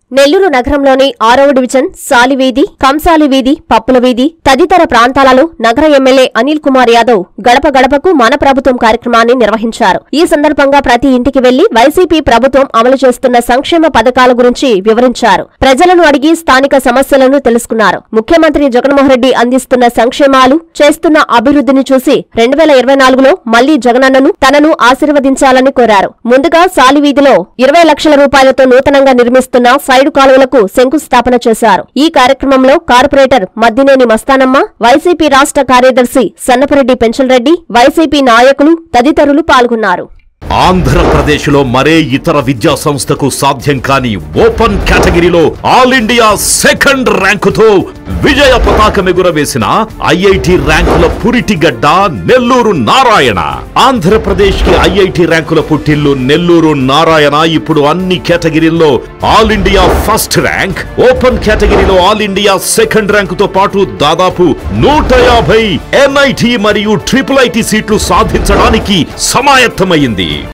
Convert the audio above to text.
నెల్లూరు నగరంలోని ఆరవ డివిజన్ సాలివీధి కంసాలి వీధి పప్పుల వీధి తదితర ప్రాంతాలలో నగర ఎమ్మెల్యే అనిల్ కుమార్ యాదవ్ గడప గడపకు మన ప్రభుత్వం కార్యక్రమాన్ని నిర్వహించారు ఈ సందర్భంగా ప్రతి ఇంటికి వెళ్లి వైసీపీ ప్రభుత్వం అమలు చేస్తున్న సంక్షేమ పథకాల గురించి వివరించారు ప్రజలను అడిగి స్థానిక సమస్యలను తెలుసుకున్నారు ముఖ్యమంత్రి జగన్మోహన్ రెడ్డి అందిస్తున్న సంక్షేమాలు చేస్తున్న అభివృద్ధిని చూసి రెండు వేల ఇరవై నాలుగులో మళ్లీ జగనన్నను తనను ఆశీర్వదించాలని కోరారు ముందుగా సాలివీధిలో ఇరవై లక్షల రూపాయలతో నూతనంగా నిర్మిస్తున్న సైడు కాలువలకు శంకుస్థాపన చేశారు ఈ కార్యక్రమంలో కార్పొరేటర్ మద్దినేని మస్తానమ్మ వైసీపీ రాష్ట్ర కార్యదర్శి సన్నపరెడ్డి పెంచలరెడ్డి వైసీపీ నాయకులు తదితరులు పాల్గొన్నారు ఆంధ్రప్రదేశ్లో మరే ఇతర విద్యా సంస్థకు సాధ్యం కాని ఓపెన్ కేటగిరీలో ఆల్ ఇండియా సెకండ్ ర్యాంకుతో విజయ పతాకం ఎగురవేసిన ఐఐటి ర్యాంకుల పురిటిగడ్డ నెల్లూరు నారాయణ ఆంధ్రప్రదేశ్ కి ఐఐటి ర్యాంకుల పుట్టిల్లు నెల్లూరు నారాయణ ఇప్పుడు అన్ని కేటగిరీల్లో all India first rank open కేటగిరీలో ఆల్ ఇండియా సెకండ్ ర్యాంకుతో పాటు దాదాపు నూట యాభై ఎన్ఐటి మరియు ట్రిపుల్ ఐటి సీట్లు సాధించడానికి సమాయత్తమైంది